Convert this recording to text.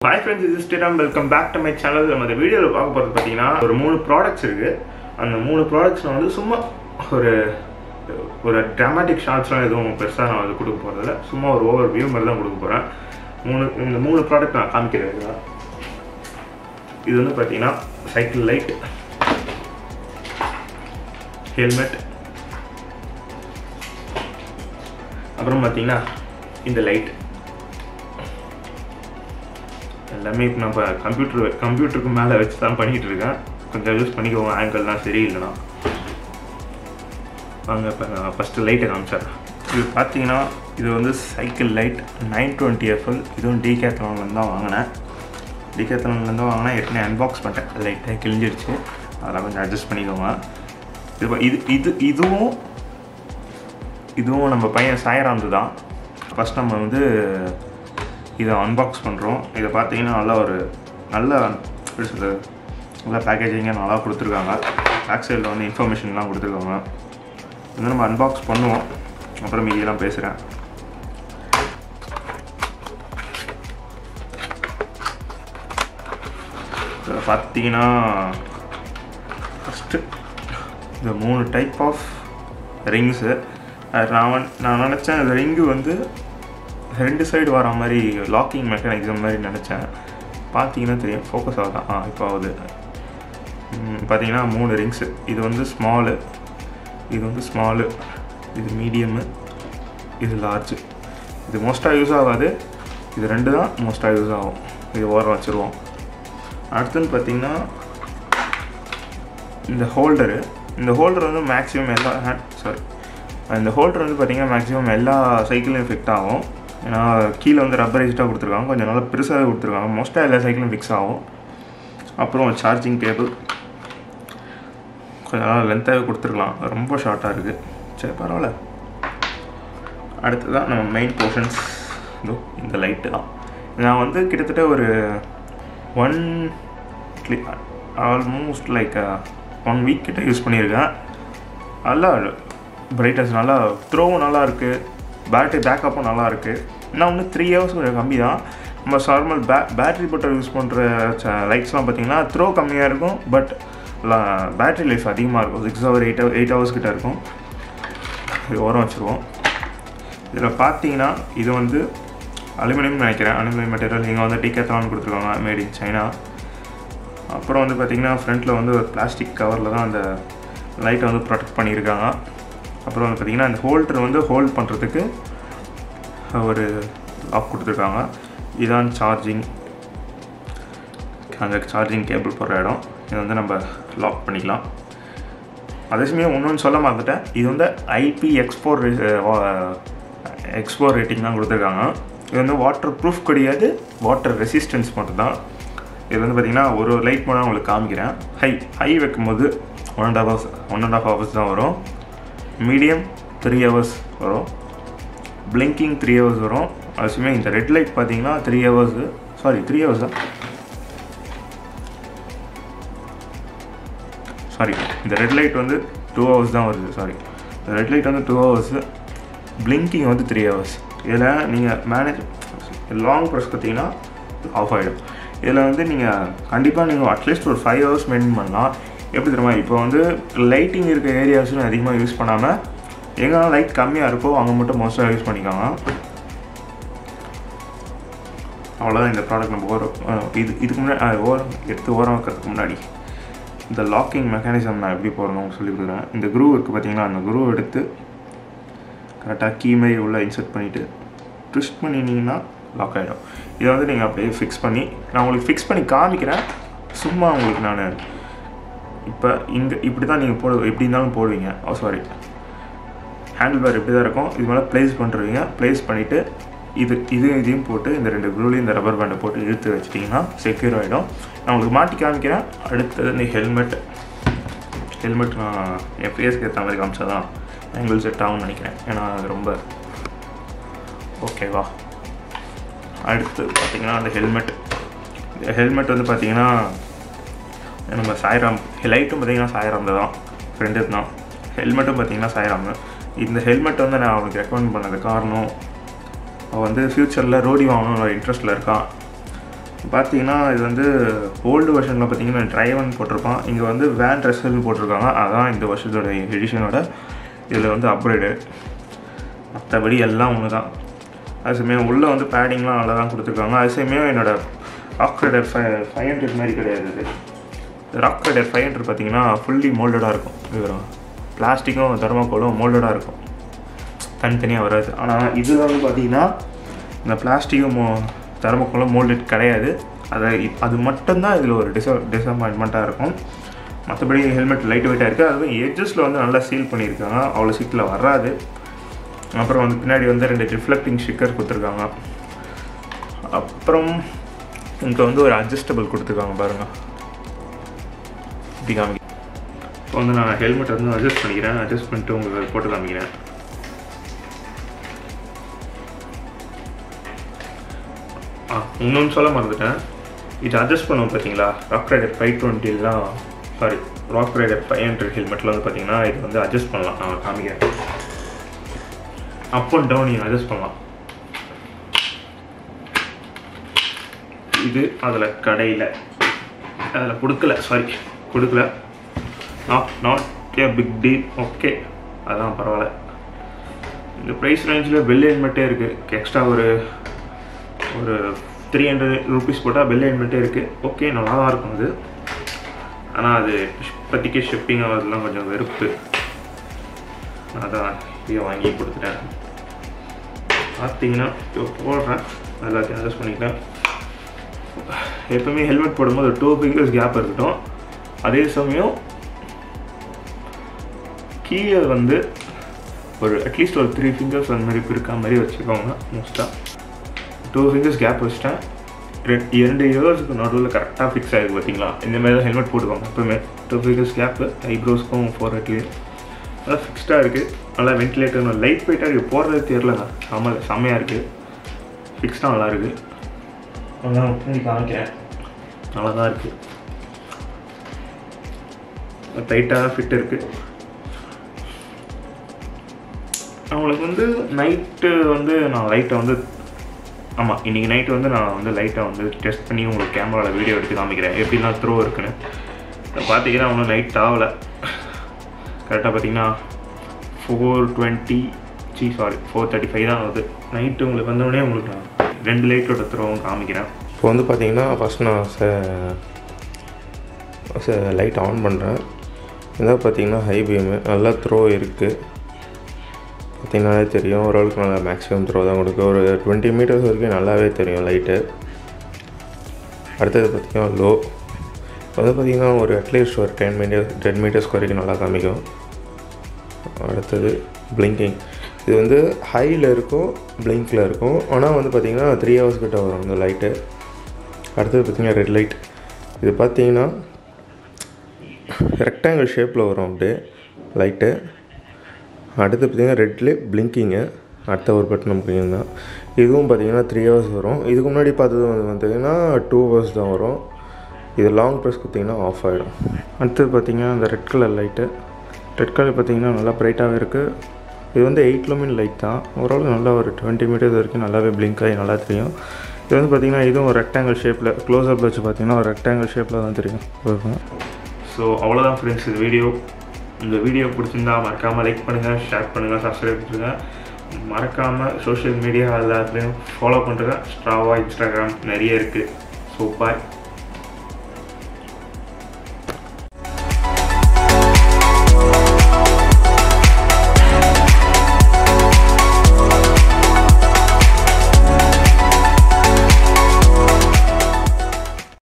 Hi friends இது ஸ்டேடாம் welcome back to my channel நம்ம இந்த வீடியோவில் பார்க்க போகிறது பார்த்தீங்கன்னா ஒரு மூணு ப்ராடக்ட்ஸ் இருக்குது அந்த மூணு ப்ராடக்ட்ஸ் நான் வந்து சும்மா ஒரு ஒரு ட்ராமாட்டிக் ஷார்ட்ஸ்லாம் எதுவும் பெருசாக நான் வந்து கொடுக்க போகிறதில்ல சும்மா ஒரு ஓவர் வியூ மாதிரி தான் கொடுக்க போகிறேன் மூணு இந்த மூணு ப்ராடக்ட் நான் காமிக்கிறேன் இதுல. இது வந்து பார்த்தீங்கன்னா சைக்கிள் லைட் ஹெல்மெட் அப்புறம் பார்த்தீங்கன்னா இந்த லைட் எல்லாமே இப்போ நம்ம கம்ப்யூட்டர் கம்ப்யூட்டருக்கு மேலே வச்சு தான் பண்ணிகிட்டு இருக்கேன் கொஞ்சம் யூஸ் பண்ணிக்கோங்க ஆங்கிள்லாம் சரியில்லைனா வாங்க இப்போ நான் ஃபஸ்ட்டு லைட்டை காமிச்சிடுறேன் இது பார்த்தீங்கன்னா இது வந்து cycle light nine twenty F L இதுவும் டிகேத்தலான்லேருந்து தான் வாங்கினேன் டிகேத்தலான்லேருந்து வாங்கினேன் ஏற்கனவே அன்பாக்ஸ் பண்ணிட்டேன் லைட்டாக கிழிஞ்சிருச்சு அதெல்லாம் கொஞ்சம் அட்ஜஸ்ட் பண்ணிக்கோங்க இது பா- இது இது இதுவும் இதுவும் நம்ம பையன் சாயராந்து தான் ஃபஸ்ட் நம்ம வந்து இதை அன்பாக்ஸ் பண்ணுறோம் இதை பார்த்தீங்கன்னா நல்லா ஒரு நல்ல எப்படி சொல்றது நல்ல பேக்கேஜிங்காக நல்லா கொடுத்துருக்காங்க பேக் சைடில் வந்து இன்ஃபர்மேஷன்லாம் கொடுத்துருக்காங்க வந்து நம்ம அன்பாக்ஸ் பண்ணுவோம் அப்புறம் மீதியெல்லாம் பேசுகிறேன் இதில் பார்த்தீங்கன்னா ஃபஸ்ட்டு இந்த மூணு டைப் ஆஃப் ரிங்ஸு நான் வந்து- நான் நினச்சேன் இந்த ரிங்கு வந்து ரெண்டு சைடு வர மாதிரி லாக்கிங் மெக்கானிசம் மாதிரி நினச்சேன் பார்த்தீங்கன்னா தெரியும் ஃபோக்கஸ் ஆகுதான் ஆ இப்போ ஆகுது ம், பார்த்தீங்கன்னா மூணு ரிங்ஸு இது வந்து ஸ்மாலு இது வந்து ஸ்மாலு இது மீடியமு இது லார்ஜு இது மோஸ்ட்டாக யூஸ் ஆகாது இது ரெண்டு தான் மோஸ்ட்டாக யூஸ் ஆகும் இது ஓரம் வச்சுருவோம் அடுத்துன்னு பார்த்தீங்கன்னா இந்த ஹோல்டரு இந்த ஹோல்டர் வந்து மேக்ஸிமம் எல்லா சாரி இந்த ஹோல்டர் வந்து பார்த்தீங்கன்னா மேக்ஸிமம் எல்லா சைக்கிளையும் ஃபிட் ஆகும் ஏன்னா கீழே வந்து ரப்பரைஸ்டாக கொடுத்துருக்காங்க கொஞ்சம் நல்லா பெருசாகவே கொடுத்துருக்காங்க மோஸ்ட்டாக எல்லா சைக்கிளும் ஃபிக்ஸ் ஆகும் அப்புறம் சார்ஜிங் கேபிள் கொஞ்சம் நல்லா லென்த்தாகவே கொடுத்துருக்கலாம் ரொம்ப ஷார்ட்டாக இருக்குது சரி பரவாயில்ல அடுத்ததான் நம்ம மெயின் போர்ஷன்ஸ் இதோ இந்த லைட்டு தான் நான் வந்து கிட்டத்தட்ட ஒரு one almost like one week கிட்ட யூஸ் பண்ணியிருக்கேன் நல்லா பிரைட்னஸ் நல்லா த்ரோவும் நல்லா இருக்குது பேட்டரி பேக்கப்பும் நல்லா இருக்குது இன்னும் ஒன்று த்ரீ ஹவர்ஸ் கொஞ்சம் கம்மி தான் நம்ம நார்மல் பே பேட்டரி பட்டர் யூஸ் பண்ணுற லைட்ஸ்லாம் பார்த்தீங்கன்னா த்ரோ கம்மியாக இருக்கும் பட் பேட்டரி லைஃப் அதிகமாக இருக்கும் six hour eight hour eight hours கிட்ட இருக்கும் இது ஓரம் வச்சுருவோம் இதில் பார்த்தீங்கன்னா இது வந்து அலுமினியம் நினைக்கிறேன் அலுமினியம் மெட்டீரியல் இங்கே வந்து டிக்கெட்லாம் கொடுத்துருக்காங்க மேட் இன் சைனா அப்புறம் வந்து பார்த்திங்கன்னா ஃப்ரண்ட்டில் வந்து ஒரு பிளாஸ்டிக் கவரில் தான் அந்த லைட்டை வந்து ப்ரொடெக்ட் பண்ணியிருக்காங்க அப்புறம் வந்து பார்த்திங்கன்னா இந்த ஹோல்டர் வந்து ஹோல்ட் பண்ணுறதுக்கு ஒரு லாக் கொடுத்துருக்காங்க இதான் சார்ஜிங் அந்த சார்ஜிங் கேபிள் போடுற இடம் இது வந்து நம்ம லாக் பண்ணிக்கலாம் அதே சமயம் இன்னொன்று சொல்ல மறந்துட்டேன் இது வந்து ஐபி எக்ஸ்போர் எக்ஸ்போர் ரேட்டிங் தான் கொடுத்துருக்காங்க இது வந்து வாட்டர் ப்ரூஃப் கிடையாது வாட்டர் ரெசிஸ்டன்ஸ் மட்டும் தான் இது வந்து பார்த்திங்கன்னா ஒரு லைட் மட்டும் உங்களுக்கு காமிக்கிறேன் ஹை ஹை வைக்கும்போது one and hours one and half hours தான் வரும் மீடியம் த்ரீ ஹவர்ஸ் வரும் பிளிங்கிங் த்ரீ ஹவர்ஸ் வரும் அதுவுமே இந்த ரெட் லைட் பார்த்தீங்கன்னா three hours sorry three hours தான் சாரி இந்த ரெட் லைட் வந்து டூ ஹவர்ஸ் தான் வருது சாரி இந்த ரெட் லைட் வந்து டூ ஹவர்ஸு பிளிங்கிங் வந்து த்ரீ ஹவர்ஸ் இதில் நீங்கள் மேனேஜ் லாங் ப்ரெஸ் பார்த்தீங்கன்னா ஆஃப் ஆகிடும் இதில் வந்து நீங்கள் கண்டிப்பாக நீங்கள் அட்லீஸ்ட் ஒரு ஃபைவ் ஹவர்ஸ் மெயின்டைன் பண்ணலாம் எப்படி தெரியுமா இப்போ வந்து லைட்டிங் இருக்க ஏரியாஸும் அதிகமாக யூஸ் பண்ணாமல் எங்கெல்லாம் லைட் கம்மியாக இருக்கோ அங்கே மட்டும் மோஸ்ட்டாக யூஸ் பண்ணிக்கோங்க அவ்வளோதான் இந்த ப்ராடக்ட் நம்ம ஓரம் அஹ் இது இதுக்கு முன்னாடி ஓரம் எடுத்து ஓரம் வைக்கிறதுக்கு முன்னாடி இந்த லாக்கிங் மெக்கானிசம் நான் எப்படி போடணும்னு சொல்லி கொடுக்குறேன் இந்த குரூ இருக்குது பார்த்தீங்கன்னா அந்த குரூ எடுத்து கரெக்டாக கீ மாதிரி உள்ளே இன்சர்ட் பண்ணிவிட்டு ட்விஸ்ட் பண்ணினீங்கன்னா லாக் ஆகிடும் இதை வந்து நீங்கள் அப்படியே ஃபிக்ஸ் பண்ணி நான் உங்களுக்கு ஃபிக்ஸ் பண்ணி காமிக்கிறேன் சும்மா உங்களுக்கு நான் இப்போ இங்கே இப்படி தான் நீங்கள் போடு எப்படி இருந்தாலும் போடுவீங்க ஓ சாரி ஹேண்டில் பார் இப்படி தான் இருக்கும் இது மேலே ப்ளேஸ் பண்ணுறீங்க ப்ளேஸ் பண்ணிவிட்டு இது இது இதையும் போட்டு இந்த ரெண்டு க்ளூலையும் இந்த ரப்பர் பேண்டை போட்டு இழுத்து வச்சிட்டிங்கன்னா செக்யூர் ஆகிடும் நான் உங்களுக்கு மாட்டி காமிக்கிறேன் அடுத்தது இந்த ஹெல்மெட் ஹெல்மெட் நான் என் ஃபேஸ்க்கு ஏற்ற மாதிரி காமிச்சா தான் எங்களுக்கு செட் ஆகும்னு நினைக்கிறேன் ஏன்னா அது ரொம்ப ஓகேவா அடுத்து பார்த்தீங்கன்னா அந்த ஹெல்மெட் இந்த ஹெல்மெட் வந்து பார்த்தீங்கன்னா நம்ம சாய்ராம் லைட்டும் பார்த்தீங்கன்னா சாய்ராம் தான் ஃப்ரெண்டு தான் ஹெல்மெட்டும் பார்த்தீங்கன்னா சாய்ராம் இந்த ஹெல்மெட் வந்து நான் அவனுக்கு ரெக்கமெண்ட் பண்ணது காரணம் அவன் வந்து ஃப்யூச்சரில் ரோடி வாங்கணும்னு ஒரு இன்ட்ரெஸ்ட்டில் இருக்கான் பார்த்தீங்கன்னா இது வந்து ஓல்டு வெர்ஷனில் பார்த்தீங்கன்னா ட்ரைவன் போட்டிருப்பான் இங்கே வந்து வேன் ட்ரெஸ்ஸல் போட்டிருக்காங்க அதான் இந்த வருஷத்தோட எடிஷனோட இதில் வந்து அப்கிரேடு மற்றபடி எல்லாம் ஒன்று தான் அது சமயம் உள்ளே வந்து பேடிங்லாம் நல்லா தான் கொடுத்துருக்காங்க அது சமயம் என்னோடய ராக் ரைடர் ஃபை ஃபைவ் ஹண்ட்ரட் மாதிரி கிடையாது இது ராக் ரைடர் ஃபைவ் ஹண்ட்ரட் பார்த்தீங்கன்னா ஃபுல்லி மோல்டடாக இருக்கும் இது பிளாஸ்டிக்கும் தெர்மாக்கோலும் மோல்டடாக இருக்கும் தனித்தனியாக வராது ஆனால் இதில் வந்து பார்த்தீங்கன்னா இந்த பிளாஸ்டிக்கும் மோ தெர்மாக்கோலும் மோல்டட் கிடையாது அதை இப்- அது மட்டும்தான் இதில் ஒரு டிச டிசப்பாயின்மெண்ட்டாக இருக்கும் மற்றபடி ஹெல்மெட் லைட் வெயிட்டாக இருக்குது அதுவும் எட்ஜஸில் வந்து நல்லா சீல் பண்ணியிருக்காங்க அவ்வளோ சீக்கிரம் வராது அப்புறம் வந்து பின்னாடி வந்து ரெண்டு ரிஃப்ளெக்டிங் ஸ்டிக்கர் கொடுத்துருக்காங்க அப்புறம் இங்கே வந்து ஒரு அட்ஜஸ்டபிள் கொடுத்துருக்காங்க பாருங்கள் இப்படி காமிக்க இப்போ வந்து நான் ஹெல்மெட் வந்து அட்ஜஸ்ட் பண்ணிக்கிறேன் அட்ஜஸ்ட் பண்ணிட்டு உங்களுக்கு போட்டு காமிக்கிறேன் ஆ இன்னொன்று சொல்ல மறந்துட்டேன் இது அட்ஜஸ்ட் பண்ணுவோம் பார்த்தீங்களா ராக் ரைடர் ஃபைவ் டுவெண்ட்டிலாம் sorry Rockrider five hundred ஹெல்மெட்டில் வந்து பார்த்தீங்கன்னா இது வந்து அட்ஜஸ்ட் பண்ணலாம் நான் காமிக்கிறேன் அப் அண்ட் டவுன் நீங்கள் அட்ஜஸ்ட் பண்ணலாம் இது அதில் கடையில் அதில் கொடுக்கல சாரி கொடுக்கல not not a big deal okay அதான் பரவாயில்ல இந்த ப்ரைஸ் ரேஞ்சில் பெல் ஹெல்மெட்டே இருக்குது எக்ஸ்ட்ரா ஒரு ஒரு த்ரீ ஹண்ட்ரட் ருபீஸ் போட்டால் பெல் ஹெல்மெட்டே இருக்குது ஓகே நல்லா தான் இருக்கும் அது ஆனால் அது இப்போதைக்கு ஷிப்பிங் ஆகிறதுலாம் கொஞ்சம் வெறுப்பு அதான் இதை வாங்கி கொடுத்துட்டேன் பார்த்தீங்கன்னா இப்போ போடுறேன் எல்லாத்தையும் அட்ஜஸ்ட் பண்ணிக்கிட்டேன் எப்பவுமே ஹெல்மெட் போடும்போது டூ ஃபிங்கர்ஸ் கேப் இருக்கட்டும் அதே சமயம் கீழே வந்து ஒரு அட்லீஸ்ட் ஒரு த்ரீ ஃபிங்கர்ஸ் அந்த மாதிரி இருக்க மாதிரி வச்சுக்கோங்க மோஸ்ட்டாக டூ ஃபிங்கர்ஸ் கேப் வச்சுட்டேன் ரெ- இரண்டு இயர்ஸுக்கு நடுவில் கரெக்டாக ஃபிக்ஸ் ஆகிருக்கு பார்த்தீங்களா இந்த மாதிரி தான் ஹெல்மெட் போட்டுக்கோங்க எப்பவுமே டூ ஃபிங்கர்ஸ் கேப்பு ஐப்ரோஸ்க்கும் ஃபோர் ஹெட்லேயும் நல்லா ஃபிக்ஸ்டாக இருக்குது நல்லா வென்டிலேட்டர் லைட் வெயிட்டாக இருக்குது போடுறது தெரியலங்க செம்ம செம்மையாக இருக்குது ஃபிக்ஸ்டாக நல்லா இருக்குது நல்லா முன்னாடி காமிக்கிறேன் நல்லா தான் இருக்குது டைட்டாக ஃபிட் இருக்குது அவங்களுக்கு வந்து நைட்டு வந்து நான் லைட்டை வந்து ஆமாம் இன்றைக்கி நைட்டு வந்து நான் வந்து லைட்டை வந்து டெஸ்ட் பண்ணி உங்களுக்கு கேமராவில் வீடியோ எடுத்து காமிக்கிறேன் எப்படிலாம் த்ரோ இருக்குன்னு இப்ப பார்த்தீங்கன்னா ஒன்றும் லைட் ஆகலை கரெக்டாக பார்த்தீங்கன்னா ஃபோர் டுவெண்ட்டி சி சாரி ஃபோர் தேர்ட்டி ஃபைவ் தான் ஆகுது நைட்டு உங்களுக்கு வந்தோடனே உங்களுக்கு நான் ரெண்டு லைட்டோட த்ரோவும் காமிக்கிறேன் இப்போ வந்து பார்த்தீங்கன்னா ஃபஸ்ட் நான் லைட் ஆன் பண்ணுறேன் இதான் பார்த்தீங்கன்னா ஹை பீமு நல்லா த்ரோ இருக்குது பார்த்தீங்கன்னாலே தெரியும் ஓரளவுக்கு நல்லா மேக்ஸிமம் த்ரோ தான் கொடுக்கு ஒரு டுவெண்ட்டி மீட்டர்ஸ் வரைக்கும் நல்லாவே தெரியும் லைட்டு அடுத்தது பார்த்தீங்கன்னா லோ வந்து பார்த்தீங்கன்னா ஒரு அட்லீஸ்ட் ஒரு டென் மீட்டர்ஸ் டென் மீட்டர்ஸ்க்கு வரைக்கும் நல்லா காமிக்கும் அடுத்தது பிளிங்கிங் இது வந்து ஹையில் இருக்கும் பிளிங்கில் இருக்கும் ஆனால் வந்து பார்த்தீங்கன்னா த்ரீ ஹவர்ஸ் கிட்ட வரும் இந்த லைட்டு அடுத்தது பார்த்தீங்கன்னா ரெட் லைட் இது பார்த்தீங்கன்னா ரெக்டாங்கிள் ஷேப்பில் வரும் அப்படியே லைட்டு அடுத்து பார்த்தீங்கன்னா ரெட்லே பிளிங்கிங்கு அடுத்த ஒரு பட்டன் நமக்கு தான் இதுவும் பார்த்தீங்கன்னா த்ரீ ஹவர்ஸ் வரும் இதுக்கு முன்னாடி பார்த்தது வந்து பார்த்தீங்கன்னா டூ ஹவர்ஸ் தான் வரும் இது லாங் ப்ரெஸ் கொடுத்தீங்கன்னா ஆஃப் ஆகிடும் அடுத்தது பார்த்தீங்கன்னா இந்த red colour light red colour பார்த்தீங்கன்னா நல்லா ப்ரைட்டாகவே இருக்குது இது வந்து எயிட் லூமின் லைட் தான் ஓரளவு நல்லா ஒரு டுவெண்ட்டி மீட்டர்ஸ் வரைக்கும் நல்லாவே பிளிங்க் ஆகி நல்லா தெரியும் இது வந்து பார்த்தீங்கன்னா இதுவும் ஒரு ரெக்டாங்கிள் ஷேப்பில் க்ளோஸ்அப் வச்சு பார்த்தீங்கன்னா ஒரு ரெக்டாங்கிள் ஷேப்பில் தான் தெரியும் ஸோ அவ்வளோதான் ஃப்ரெண்ட்ஸ் இந்த வீடியோ இந்த வீடியோ பிடிச்சிருந்தா மறக்காமல் லைக் பண்ணுங்கள் ஷேர் பண்ணுங்கள் சப்ஸ்கிரைப் பண்ணுங்கள் மறக்காமல் சோஷியல் மீடியா எல்லாத்துலேயும் ஃபாலோ பண்ணுறேன் ஸ்ட்ராவா இன்ஸ்டாகிராம் நிறைய இருக்குது ஸோ பாய்